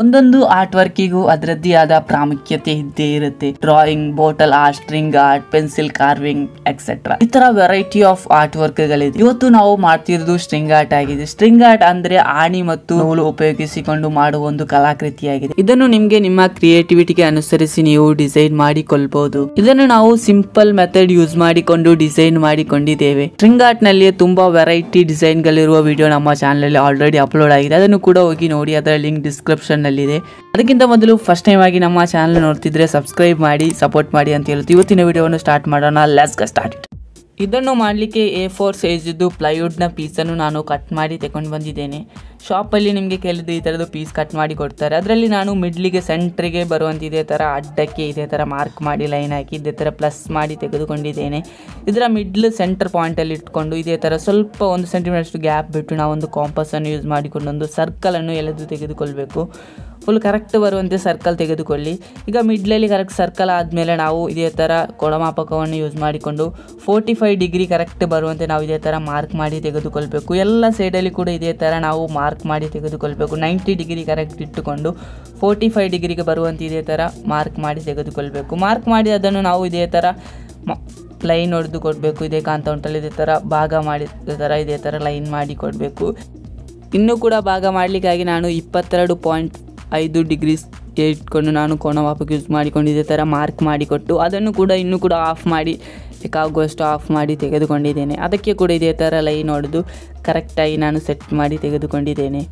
ಒಂದೊಂದು ಆರ್ಟ್ ವರ್ಕಿಗೂ ಅದರದ್ದೇ ಆದ ಪ್ರಾಮುಖ್ಯತೆ ಇದ್ದೇ ಇರುತ್ತೆ drawing bottle art string art pencil carving etcetera ಈ ತರ ವೆರೈಟಿ ಆಫ್ ಆರ್ಟ್ ವರ್ಕ್ ಗಳಿದೆ ಇವತ್ತು ನಾವು ಮಾಡ್ತಿರೋದು ಸ್ಟ್ರಿಂಗ್ ಆರ್ಟ್ ಆಗಿದೆ ಸ್ಟ್ರಿಂಗ್ ಆರ್ಟ್ ಅಂದ್ರೆ ಆಣಿ ಮತ್ತು ನೂಲು ಉಪಯೋಗಿಸಿಕೊಂಡು ಮಾಡುವ ಒಂದು ಕಲಾಕೃತಿಯಾಗಿದೆ ಇದನ್ನು ನಿಮ್ಗೆ ನಿಮ್ಮ ಕ್ರಿಯೇಟಿವಿಟಿಗೆ ಅನುಸರಿಸಿ ನೀವು ಡಿಸೈನ್ ಮಾಡಿಕೊಳ್ಬಹುದು ಇದನ್ನು ನಾವು ಸಿಂಪಲ್ ಮೆಥಡ್ ಯೂಸ್ ಮಾಡಿಕೊಂಡು ಡಿಸೈನ್ ಮಾಡಿಕೊಂಡಿದ್ದೇವೆ ಸ್ಟ್ರಿಂಗ್ ಆರ್ಟ್ ನಲ್ಲಿ ತುಂಬಾ ವೆರೈಟಿ ಡಿಸೈನ್ ಗಳಿರುವ ವಿಡಿಯೋ ನಮ್ಮ ಚಾನಲ್ ಅಲ್ಲಿ ಆಲ್ರೆಡಿ ಅಪ್ಲೋಡ್ ಆಗಿದೆ ಅದನ್ನು ಕೂಡ ಹೋಗಿ ನೋಡಿ ಅದರ ಲಿಂಕ್ ಡಿಸ್ಕ್ರಿಪ್ಷನ್ ನಲ್ಲಿ ಇದೆ ಅದಕ್ಕಿಂತ ಮೊದಲು ಫಸ್ಟ್ ಟೈಮ್ ಆಗಿ ನಮ್ಮ ಚಾನಲ್ ನೋಡ್ತಿದ್ರೆ ಸಬ್ಸ್ಕ್ರೈಬ್ ಮಾಡಿ ಸಪೋರ್ಟ್ ಮಾಡಿ ಅಂತ ಹೇಳುತ್ತೆ ಇವತ್ತಿನ ವಿಡಿಯೋವನ್ನು ಸ್ಟಾರ್ಟ್ ಮಾಡೋಣ ಲೆಟ್ಸ್ ಗ ಸ್ಟಾರ್ಟ್ ಇದನ್ನು ಮಾಡಲಿಕ್ಕೆ ಎ ಫೋರ್ ಸೈಜಿದ್ದು ಪ್ಲೈವುಡ್ನ ಪೀಸನ್ನು ನಾನು ಕಟ್ ಮಾಡಿ ತಗೊಂಡು ಬಂದಿದ್ದೇನೆ ಶಾಪಲ್ಲಿ ನಿಮಗೆ ಕೇಳಿದ್ದು ಈ ಥರದ್ದು ಪೀಸ್ ಕಟ್ ಮಾಡಿ ಕೊಡ್ತಾರೆ ಅದರಲ್ಲಿ ನಾನು ಮಿಡ್ಲಿಗೆ ಸೆಂಟ್ರಿಗೆ ಬರುವಂಥ ಇದೇ ಥರ ಅಡ್ಡಕ್ಕೆ ಇದೇ ಥರ ಮಾರ್ಕ್ ಮಾಡಿ ಲೈನ್ ಹಾಕಿ ಇದೇ ಥರ ಪ್ಲಸ್ ಮಾಡಿ ತೆಗೆದುಕೊಂಡಿದ್ದೇನೆ ಇದರ ಮಿಡ್ಲ್ ಸೆಂಟರ್ ಪಾಯಿಂಟಲ್ಲಿ ಇಟ್ಕೊಂಡು ಇದೇ ಥರ ಸ್ವಲ್ಪ ಒಂದು ಸೆಂಟಿಮೀಟರ್ಷ್ಟು ಗ್ಯಾಪ್ ಬಿಟ್ಟು ನಾವು ಒಂದು ಕಾಂಪಸನ್ನು ಯೂಸ್ ಮಾಡಿಕೊಂಡು ಒಂದು ಸರ್ಕಲನ್ನು ಎಳೆದು ತೆಗೆದುಕೊಳ್ಬೇಕು ಫುಲ್ ಕರೆಕ್ಟ್ ಬರುವಂತೆ ಸರ್ಕಲ್ ತೆಗೆದುಕೊಳ್ಳಿ ಈಗ ಮಿಡ್ಲಲ್ಲಿ ಕರೆಕ್ಟ್ ಸರ್ಕಲ್ ಆದಮೇಲೆ ನಾವು ಇದೇ ಥರ ಕೊಳಮಾಪಕವನ್ನು ಯೂಸ್ ಮಾಡಿಕೊಂಡು ಫೋರ್ಟಿ ಫೈವ್ ಡಿಗ್ರಿ ಕರೆಕ್ಟ್ ಬರುವಂತೆ ನಾವು ಇದೇ ಥರ ಮಾರ್ಕ್ ಮಾಡಿ ತೆಗೆದುಕೊಳ್ಬೇಕು ಎಲ್ಲ ಸೈಡಲ್ಲಿ ಕೂಡ ಇದೇ ಥರ ನಾವು ಮಾರ್ಕ್ ಮಾಡಿ ತೆಗೆದುಕೊಳ್ಬೇಕು ನೈಂಟಿ ಡಿಗ್ರಿ ಕರೆಕ್ಟ್ ಇಟ್ಟುಕೊಂಡು ಫೋರ್ಟಿ ಫೈವ್ ಡಿಗ್ರಿಗೆ ಬರುವಂತೆ ಇದೇ ಥರ ಮಾರ್ಕ್ ಮಾಡಿ ತೆಗೆದುಕೊಳ್ಬೇಕು ಮಾರ್ಕ್ ಮಾಡಿ ಅದನ್ನು ನಾವು ಇದೇ ಥರ ಮ ಲೈನ್ ಹೊಡೆದು ಕೊಡಬೇಕು ಇದೇ ಕಾಂತ ಉಂಟಲ್ಲ ಇದೇ ಥರ ಭಾಗ ಮಾಡಿ ಇದೇ ಥರ ಇದೇ ಥರ ಲೈನ್ ಮಾಡಿ ಕೊಡಬೇಕು ಇನ್ನೂ ಕೂಡ ಭಾಗ ಮಾಡಲಿಕ್ಕಾಗಿ ನಾನು ಇಪ್ಪತ್ತೆರಡು ಪಾಯಿಂಟ್ ಐದು ಡಿಗ್ರೀಸ್ ಇಟ್ಕೊಂಡು ನಾನು ಕೋಣವಾಪಕ್ಕೆ ಯೂಸ್ ಮಾಡಿಕೊಂಡು ಇದೇ ಥರ ಮಾರ್ಕ್ ಮಾಡಿಕೊಟ್ಟು ಅದನ್ನು ಕೂಡ ಇನ್ನೂ ಕೂಡ ಆಫ್ ಮಾಡಿ ಬೇಕಾಗುವಷ್ಟು ಆಫ್ ಮಾಡಿ ತೆಗೆದುಕೊಂಡಿದ್ದೇನೆ ಅದಕ್ಕೆ ಕೂಡ ಇದೇ ಥರ ಲೈನ್ ಹೊಡೆದು ಕರೆಕ್ಟಾಗಿ ನಾನು ಸೆಟ್ ಮಾಡಿ ತೆಗೆದುಕೊಂಡಿದ್ದೇನೆ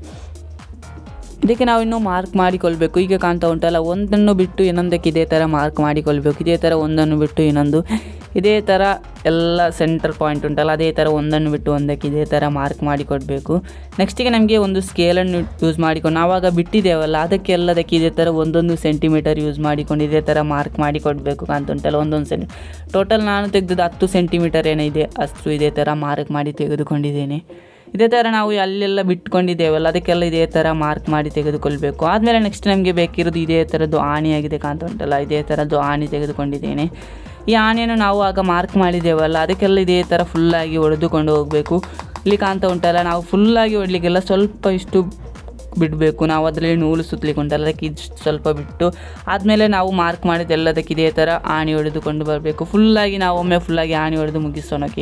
ಇದಕ್ಕೆ ನಾವು ಇನ್ನೂ ಮಾರ್ಕ್ ಮಾಡಿಕೊಳ್ಬೇಕು ಈಗ ಕಾಣ್ತಾ ಉಂಟಲ್ಲ ಒಂದನ್ನು ಬಿಟ್ಟು ಇನ್ನೊಂದಕ್ಕೆ ಇದೇ ಥರ ಮಾರ್ಕ್ ಮಾಡಿಕೊಳ್ಬೇಕು ಇದೇ ಥರ ಒಂದನ್ನು ಬಿಟ್ಟು ಇನ್ನೊಂದು ಇದೇ ಥರ ಎಲ್ಲ ಸೆಂಟರ್ ಪಾಯಿಂಟ್ ಉಂಟಲ್ಲ ಅದೇ ಥರ ಒಂದನ್ನು ಬಿಟ್ಟು ಒಂದಕ್ಕೆ ಇದೇ ಥರ ಮಾರ್ಕ್ ಮಾಡಿಕೊಡ್ಬೇಕು ನೆಕ್ಸ್ಟಿಗೆ ನಮಗೆ ಒಂದು ಸ್ಕೇಲನ್ನು ಯೂಸ್ ಮಾಡಿಕೊಂಡು ಆವಾಗ ಬಿಟ್ಟಿದ್ದೇವಲ್ಲ ಅದಕ್ಕೆ ಎಲ್ಲದಕ್ಕೆ ಇದೇ ಥರ ಒಂದೊಂದು ಸೆಂಟಿಮೀಟರ್ ಯೂಸ್ ಮಾಡಿಕೊಂಡು ಇದೇ ಥರ ಮಾರ್ಕ್ ಮಾಡಿ ಕೊಡಬೇಕು ಕಾಣ್ತಾ ಉಂಟಲ್ಲ ಒಂದೊಂದು ಸೆಂಟಿ ಟೋಟಲ್ ನಾನು ತೆಗೆದದ್ದು ಹತ್ತು ಸೆಂಟಿಮೀಟರ್ ಏನಿದೆ ಅಷ್ಟು ಇದೇ ಥರ ಮಾರ್ಕ್ ಮಾಡಿ ತೆಗೆದುಕೊಂಡಿದ್ದೇನೆ ಇದೇ ಥರ ನಾವು ಅಲ್ಲೆಲ್ಲ ಬಿಟ್ಕೊಂಡಿದ್ದೇವಲ್ಲ ಅದಕ್ಕೆಲ್ಲ ಇದೇ ಥರ ಮಾರ್ಕ್ ಮಾಡಿ ತೆಗೆದುಕೊಳ್ಬೇಕು ಆದಮೇಲೆ ನೆಕ್ಸ್ಟ್ ನಮಗೆ ಬೇಕಿರೋದು ಇದೇ ಥರದ್ದು ಆಣಿಯಾಗಿದೆ ಕಾಣ್ತಾ ಉಂಟಲ್ಲ ಇದೇ ಥರದ್ದು ಆಣಿ ತೆಗೆದುಕೊಂಡಿದ್ದೇನೆ ಈ ಆಣೆಯನ್ನು ನಾವು ಆಗ ಮಾರ್ಕ್ ಮಾಡಿದ್ದೇವಲ್ಲ ಅದಕ್ಕೆಲ್ಲ ಇದೇ ಥರ ಫುಲ್ಲಾಗಿ ಹೊಡೆದುಕೊಂಡು ಹೋಗಬೇಕು ಇಲ್ಲಿ ಕಾಣ್ತಾ ಉಂಟಲ್ಲ ನಾವು ಫುಲ್ಲಾಗಿ ಹೊಡ್ಲಿಕ್ಕೆಲ್ಲ ಸ್ವಲ್ಪ ಇಷ್ಟು ಬಿಡಬೇಕು ನಾವು ಅದರಲ್ಲಿ ನೂಲು ಸುತ್ತಲಿಕ್ಕೆ ಉಂಟಲ್ಲ ಅದಕ್ಕೆ ಇಷ್ಟು ಸ್ವಲ್ಪ ಬಿಟ್ಟು ಆದಮೇಲೆ ನಾವು ಮಾರ್ಕ್ ಮಾಡಿದ್ದೆಲ್ಲದಕ್ಕೆ ಇದೇ ಥರ ಆಣಿ ಹೊಡೆದುಕೊಂಡು ಬರಬೇಕು ಫುಲ್ಲಾಗಿ ನಾವು ಒಮ್ಮೆ ಫುಲ್ಲಾಗಿ ಆಣಿ ಹೊಡೆದು ಮುಗಿಸೋಣಕ್ಕೆ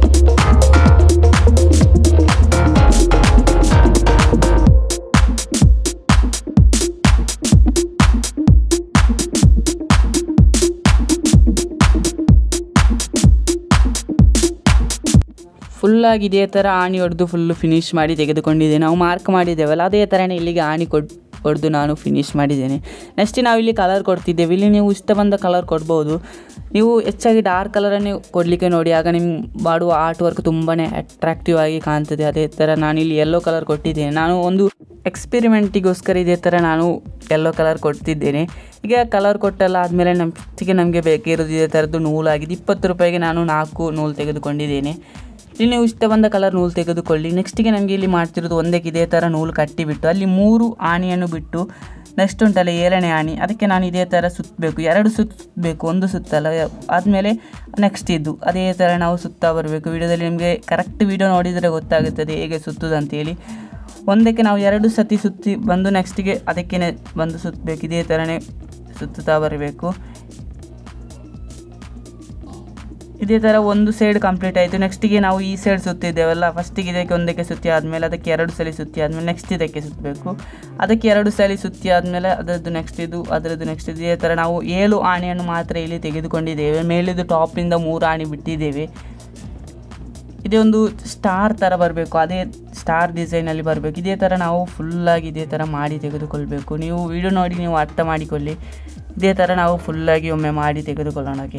ಫುಲ್ಲಾಗಿ ಇದೇ ಥರ ಆಣಿ ಹೊಡೆದು ಫುಲ್ಲು ಫಿನಿಶ್ ಮಾಡಿ ತೆಗೆದುಕೊಂಡಿದ್ದೇನೆ ನಾವು ಮಾರ್ಕ್ ಮಾಡಿದ್ದೇವಲ್ಲ ಅದೇ ಥರನೇ ಇಲ್ಲಿಗೆ ಆಣಿ ಕೊಡ್ ಹೊಡೆದು ನಾನು ಫಿನಿಶ್ ಮಾಡಿದ್ದೇನೆ ನೆಕ್ಸ್ಟ್ ನಾವು ಇಲ್ಲಿ ಕಲರ್ ಕೊಡ್ತಿದ್ದೇವೆ ಇಲ್ಲಿ ನೀವು ಇಷ್ಟ ಬಂದ ಕಲರ್ ಕೊಡ್ಬೋದು ನೀವು ಹೆಚ್ಚಾಗಿ ಡಾರ್ಕ್ ಕಲರನ್ನೇ ಕೊಡಲಿಕ್ಕೆ ನೋಡಿ ಆಗ ನಿಮ್ಮ ಮಾಡುವ ಆರ್ಟ್ ವರ್ಕ್ ತುಂಬಾ ಅಟ್ರಾಕ್ಟಿವ್ ಆಗಿ ಕಾಣ್ತದೆ ಅದೇ ಥರ ನಾನು ಇಲ್ಲಿ ಯೆಲ್ಲೋ ಕಲರ್ ಕೊಟ್ಟಿದ್ದೇನೆ ನಾನು ಒಂದು ಎಕ್ಸ್ಪೆರಿಮೆಂಟಿಗೋಸ್ಕರ ಇದೇ ಥರ ನಾನು ಯೆಲ್ಲೋ ಕಲರ್ ಕೊಡ್ತಿದ್ದೇನೆ ಈಗ ಕಲರ್ ಕೊಟ್ಟೆಲ್ಲ ಆದಮೇಲೆ ನಮ್ಗೆ ನಮಗೆ ಬೇಕಿರೋದು ಇದೇ ಥರದ್ದು ನೂಲಾಗಿದೆ ಇಪ್ಪತ್ತು ರೂಪಾಯಿಗೆ ನಾನು ನಾಲ್ಕು ನೂಲು ತೆಗೆದುಕೊಂಡಿದ್ದೇನೆ ಇಲ್ಲಿ ನೀವು ಇಷ್ಟ ಬಂದ ಕಲರ್ ನೂಲು ತೆಗೆದುಕೊಳ್ಳಿ ನೆಕ್ಸ್ಟಿಗೆ ನಮಗೆ ಇಲ್ಲಿ ಮಾಡ್ತಿರೋದು ಒಂದಕ್ಕೆ ಇದೇ ಥರ ನೂಲು ಕಟ್ಟಿಬಿಟ್ಟು ಅಲ್ಲಿ ಮೂರು ಆಣಿಯನ್ನು ಬಿಟ್ಟು ನೆಕ್ಸ್ಟ್ ಉಂಟಲ್ಲ ಏಳನೇ ಆಣಿ ಅದಕ್ಕೆ ನಾನು ಇದೇ ಥರ ಸುತ್ತಬೇಕು ಎರಡು ಸುತ್ತಬೇಕು ಒಂದು ಸುತ್ತಲ್ಲ ಆದಮೇಲೆ ನೆಕ್ಸ್ಟ್ ಇದು ಅದೇ ಥರ ನಾವು ಸುತ್ತಾ ಬರಬೇಕು ವಿಡಿಯೋದಲ್ಲಿ ನಿಮಗೆ ಕರೆಕ್ಟ್ ವಿಡಿಯೋ ನೋಡಿದರೆ ಗೊತ್ತಾಗುತ್ತದೆ ಹೇಗೆ ಸುತ್ತುದು ಅಂತೇಳಿ ಒಂದಕ್ಕೆ ನಾವು ಎರಡು ಸತಿ ಸುತ್ತಿ ಬಂದು ನೆಕ್ಸ್ಟಿಗೆ ಅದಕ್ಕೇ ಬಂದು ಸುತ್ತಬೇಕು ಇದೇ ಥರನೇ ಸುತ್ತುತ್ತಾ ಬರಬೇಕು ಇದೇ ಥರ ಒಂದು ಸೈಡ್ ಕಂಪ್ಲೀಟ್ ಆಯಿತು ನೆಕ್ಸ್ಟಿಗೆ ನಾವು ಈ ಸೈಡ್ ಸುತ್ತಿದ್ದೇವಲ್ಲ ಫಸ್ಟಿಗೆ ಇದಕ್ಕೆ ಒಂದಕ್ಕೆ ಸುತ್ತಿ ಆದಮೇಲೆ ಅದಕ್ಕೆ ಎರಡು ಸಲ ಸುತ್ತಿ ಆದಮೇಲೆ ನೆಕ್ಸ್ಟ್ ಇದಕ್ಕೆ ಸುತ್ತಬೇಕು ಅದಕ್ಕೆ ಎರಡು ಸಲ ಸುತ್ತಿ ಆದಮೇಲೆ ಅದರದ್ದು ನೆಕ್ಸ್ಟ್ ಇದು ಅದರದ್ದು ನೆಕ್ಸ್ಟ್ ಇದು ಇದೇ ಥರ ನಾವು ಏಳು ಆಣೆಯನ್ನು ಮಾತ್ರ ಇಲ್ಲಿ ತೆಗೆದುಕೊಂಡಿದ್ದೇವೆ ಮೇಲಿದ್ದು ಟಾಪಿಂದ ಮೂರು ಆಣೆ ಬಿಟ್ಟಿದ್ದೇವೆ ಇದೇ ಒಂದು ಸ್ಟಾರ್ ಥರ ಬರಬೇಕು ಅದೇ ಸ್ಟಾರ್ ಡಿಸೈನಲ್ಲಿ ಬರಬೇಕು ಇದೇ ಥರ ನಾವು ಫುಲ್ಲಾಗಿ ಇದೇ ಥರ ಮಾಡಿ ತೆಗೆದುಕೊಳ್ಬೇಕು ನೀವು ವಿಡಿಯೋ ನೋಡಿ ನೀವು ಅರ್ಥ ಮಾಡಿಕೊಳ್ಳಿ ಇದೇ ಥರ ನಾವು ಫುಲ್ಲಾಗಿ ಒಮ್ಮೆ ಮಾಡಿ ತೆಗೆದುಕೊಳ್ಳೋಣಕ್ಕೆ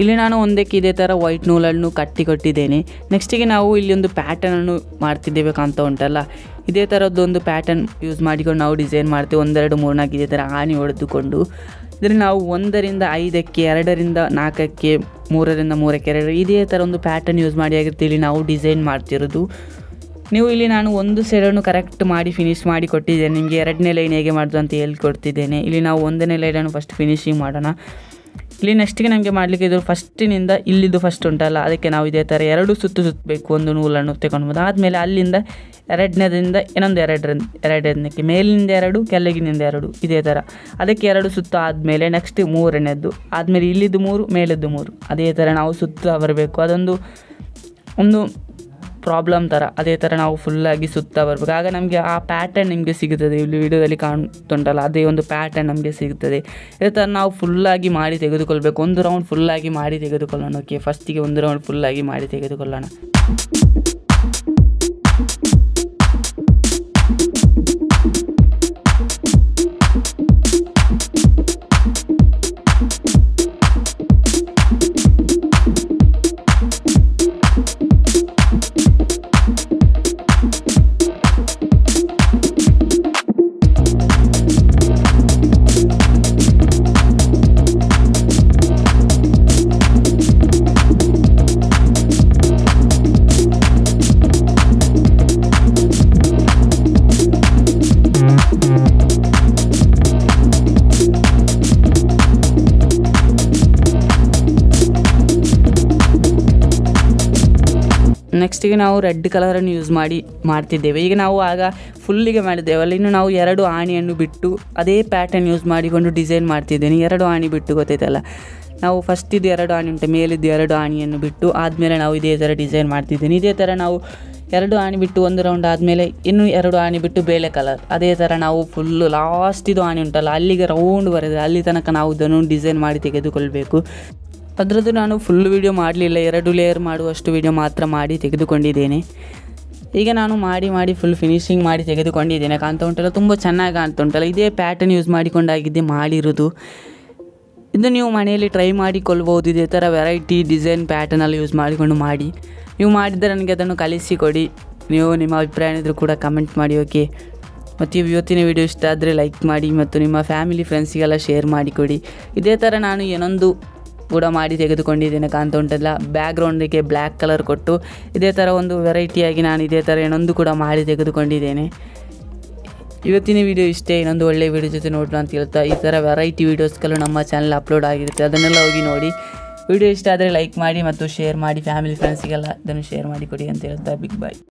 ಇಲ್ಲಿ ನಾನು ಒಂದಕ್ಕೆ ಇದೇ ಥರ ವೈಟ್ ನೂಲನ್ನು ಕಟ್ಟಿ ಕೊಟ್ಟಿದ್ದೇನೆ ನೆಕ್ಸ್ಟಿಗೆ ನಾವು ಇಲ್ಲಿ ಒಂದು ಪ್ಯಾಟರ್ನನ್ನು ಮಾಡ್ತಿದ್ದೇವೆ ಕಾಣ್ತಾ ಉಂಟಲ್ಲ ಇದೇ ಥರದ್ದೊಂದು ಪ್ಯಾಟರ್ನ್ ಯೂಸ್ ಮಾಡಿಕೊಂಡು ನಾವು ಡಿಸೈನ್ ಮಾಡ್ತೀವಿ ಒಂದೆರಡು ಮೂರ್ನಾಲ್ಕು ಇದೇ ಥರ ಆಣಿ ಹೊಡೆದುಕೊಂಡು ಇದರಲ್ಲಿ ನಾವು ಒಂದರಿಂದ ಐದಕ್ಕೆ ಎರಡರಿಂದ ನಾಲ್ಕಕ್ಕೆ ಮೂರರಿಂದ ಮೂರಕ್ಕೆ ಎರಡು ಇದೇ ಥರ ಒಂದು ಪ್ಯಾಟರ್ನ್ ಯೂಸ್ ಮಾಡಿ ಆಗಿರ್ತೀವಿ ಇಲ್ಲಿ ನಾವು ಡಿಸೈನ್ ಮಾಡ್ತಿರೋದು ನೀವು ಇಲ್ಲಿ ನಾನು ಒಂದು ಸೈಡನ್ನು ಕರೆಕ್ಟ್ ಮಾಡಿ ಫಿನಿಶ್ ಮಾಡಿ ಕೊಟ್ಟಿದ್ದೇನೆ ನಿಮಗೆ ಎರಡನೇ ಲೈನ್ ಹೇಗೆ ಮಾಡೋದು ಅಂತ ಹೇಳ್ಕೊಡ್ತಿದ್ದೇನೆ ಇಲ್ಲಿ ನಾವು ಒಂದನೇ ಲೈನನ್ನು ಫಸ್ಟ್ ಫಿನಿಶಿಂಗ್ ಮಾಡೋಣ ಇಲ್ಲಿ ನೆಕ್ಸ್ಟಿಗೆ ನಮಗೆ ಮಾಡಲಿಕ್ಕೆ ಇದು ಫಸ್ಟಿನಿಂದ ಇಲ್ಲಿದ್ದು ಫಸ್ಟ್ ಉಂಟಲ್ಲ ಅದಕ್ಕೆ ನಾವು ಇದೇ ಥರ ಎರಡು ಸುತ್ತು ಸುತ್ತಬೇಕು ಒಂದು ನೂಲನ್ನು ತಗೊಂಡ್ಬೋದು ಆದಮೇಲೆ ಅಲ್ಲಿಂದ ಎರಡನೇದಿಂದ ಇನ್ನೊಂದು ಎರಡರಿಂದ ಎರಡನೇದಕ್ಕೆ ಮೇಲಿನಿಂದ ಎರಡು ಕೆಳಗಿನಿಂದ ಎರಡು ಇದೇ ಥರ ಅದಕ್ಕೆ ಎರಡು ಸುತ್ತು ಆದಮೇಲೆ ನೆಕ್ಸ್ಟ್ ಮೂರನೇದ್ದು ಆದಮೇಲೆ ಇಲ್ಲಿದ್ದು ಮೂರು ಮೇಲಿದ್ದು ಮೂರು ಅದೇ ಥರ ನಾವು ಸುತ್ತ ಬರಬೇಕು ಅದೊಂದು ಒಂದು ಪ್ರಾಬ್ಲಮ್ ಥರ ಅದೇ ಥರ ನಾವು ಫುಲ್ಲಾಗಿ ಸುತ್ತಾ ಬರಬೇಕು ಆಗ ನಮಗೆ ಆ ಪ್ಯಾಟರ್ನ್ ನಿಮಗೆ ಸಿಗುತ್ತದೆ ಇಲ್ಲಿ ವಿಡಿಯೋದಲ್ಲಿ ಕಾಣ್ತುಂಟಲ್ಲ ಅದೇ ಒಂದು ಪ್ಯಾಟರ್ನ್ ನಮಗೆ ಸಿಗುತ್ತದೆ ಇದೇ ಥರ ನಾವು ಫುಲ್ಲಾಗಿ ಮಾಡಿ ತೆಗೆದುಕೊಳ್ಬೇಕು ಒಂದು ರೌಂಡ್ ಫುಲ್ಲಾಗಿ ಮಾಡಿ ತೆಗೆದುಕೊಳ್ಳೋಣ ಓಕೆ ಫಸ್ಟಿಗೆ ಒಂದು ರೌಂಡ್ ಫುಲ್ಲಾಗಿ ಮಾಡಿ ತೆಗೆದುಕೊಳ್ಳೋಣ ನೆಕ್ಸ್ಟಿಗೆ ನಾವು ರೆಡ್ ಕಲರನ್ನು ಯೂಸ್ ಮಾಡಿ ಮಾಡ್ತಿದ್ದೇವೆ ಈಗ ನಾವು ಆಗ ಫುಲ್ಲಿಗೆ ಮಾಡಿದ್ದೇವಲ್ಲ ಇನ್ನು ನಾವು ಎರಡು ಆಣಿಯನ್ನು ಬಿಟ್ಟು ಅದೇ ಪ್ಯಾಟರ್ನ್ ಯೂಸ್ ಮಾಡಿಕೊಂಡು ಡಿಸೈನ್ ಮಾಡ್ತಿದ್ದೇನೆ ಎರಡು ಆಣಿ ಬಿಟ್ಟು ಗೊತ್ತೈತಲ್ಲ ನಾವು ಫಸ್ಟ್ ಇದು ಎರಡು ಆಣಿ ಉಂಟು ಮೇಲಿದ್ದು ಎರಡು ಆಣಿಯನ್ನು ಬಿಟ್ಟು ಆದಮೇಲೆ ನಾವು ಇದೇ ಥರ ಡಿಸೈನ್ ಮಾಡ್ತಿದ್ದೇನೆ ಇದೇ ಥರ ನಾವು ಎರಡು ಆಣಿ ಬಿಟ್ಟು ಒಂದು ರೌಂಡ್ ಆದಮೇಲೆ ಇನ್ನು ಎರಡು ಆಣಿ ಬಿಟ್ಟು ಬೇಳೆ ಕಲರ್ ಅದೇ ಥರ ನಾವು ಫುಲ್ಲು ಲಾಸ್ಟಿದು ಆಣಿ ಉಂಟಲ್ಲ ಅಲ್ಲಿಗೆ ರೌಂಡ್ ಬರೋದು ಅಲ್ಲಿ ತನಕ ನಾವು ಇದನ್ನು ಡಿಸೈನ್ ಮಾಡಿ ತೆಗೆದುಕೊಳ್ಬೇಕು ಅದರದ್ದು ನಾನು ಫುಲ್ ವೀಡಿಯೋ ಮಾಡಲಿಲ್ಲ ಎರಡು ಲೇಯರ್ ಮಾಡುವಷ್ಟು ವೀಡಿಯೋ ಮಾತ್ರ ಮಾಡಿ ತೆಗೆದುಕೊಂಡಿದ್ದೇನೆ ಈಗ ನಾನು ಮಾಡಿ ಮಾಡಿ ಫುಲ್ ಫಿನಿಶಿಂಗ್ ಮಾಡಿ ತೆಗೆದುಕೊಂಡಿದ್ದೇನೆ ಕಾಣ್ತಾ ಉಂಟಲ್ಲ ತುಂಬ ಚೆನ್ನಾಗಿ ಕಾಣ್ತಾ ಉಂಟಲ್ಲ ಇದೇ ಪ್ಯಾಟರ್ನ್ ಯೂಸ್ ಮಾಡಿಕೊಂಡಾಗಿದ್ದೆ ಮಾಡಿರೋದು ಇದು ನೀವು ಮನೆಯಲ್ಲಿ ಟ್ರೈ ಮಾಡಿಕೊಳ್ಬೋದು ಇದೇ ಥರ ವೆರೈಟಿ ಡಿಸೈನ್ ಪ್ಯಾಟರ್ನಲ್ಲಿ ಯೂಸ್ ಮಾಡಿಕೊಂಡು ಮಾಡಿ ನೀವು ಮಾಡಿದರೆ ನನಗೆ ಅದನ್ನು ಕಲಿಸಿಕೊಡಿ ನೀವು ನಿಮ್ಮ ಅಭಿಪ್ರಾಯ ಏನಿದ್ರು ಕೂಡ ಕಮೆಂಟ್ ಮಾಡಿ ಓಕೆ ಮತ್ತು ಇವತ್ತಿನ ವಿಡಿಯೋ ಇಷ್ಟ ಆದರೆ ಲೈಕ್ ಮಾಡಿ ಮತ್ತು ನಿಮ್ಮ ಫ್ಯಾಮಿಲಿ ಫ್ರೆಂಡ್ಸಿಗೆಲ್ಲ ಶೇರ್ ಮಾಡಿಕೊಡಿ ಇದೇ ಥರ ನಾನು ಏನೊಂದು ಕೂಡ ಮಾಡಿ ತೆಗೆದುಕೊಂಡಿದ್ದೇನೆ ಕಾಣ್ತಾ ಉಂಟಲ್ಲ ಬ್ಯಾಕ್ಗ್ರೌಂಡಿಗೆ ಬ್ಲ್ಯಾಕ್ ಕಲರ್ ಕೊಟ್ಟು ಇದೇ ಥರ ಒಂದು ವೆರೈಟಿಯಾಗಿ ನಾನು ಇದೇ ಥರ ಏನೊಂದು ಕೂಡ ಮಾಡಿ ತೆಗೆದುಕೊಂಡಿದ್ದೇನೆ ಇವತ್ತಿನ ವಿಡಿಯೋ ಇಷ್ಟೇ ಇನ್ನೊಂದು ಒಳ್ಳೆಯ ವಿಡಿಯೋ ಜೊತೆ ನೋಡೋಣ ಅಂತ ಹೇಳ್ತಾ ಈ ಥರ ವೆರೈಟಿ ವೀಡಿಯೋಸ್ಗಳು ನಮ್ಮ ಚಾನಲ್ ಅಪ್ಲೋಡ್ ಆಗಿರುತ್ತೆ ಅದನ್ನೆಲ್ಲ ಹೋಗಿ ನೋಡಿ ವಿಡಿಯೋ ಇಷ್ಟ ಆದರೆ ಲೈಕ್ ಮಾಡಿ ಮತ್ತು ಶೇರ್ ಮಾಡಿ ಫ್ಯಾಮಿಲಿ ಫ್ರೆಂಡ್ಸಿಗೆಲ್ಲ ಇದನ್ನು ಶೇರ್ ಮಾಡಿ ಕೊಡಿ ಅಂತ ಹೇಳ್ತಾ ಬಿಗ್ ಬಾಯ್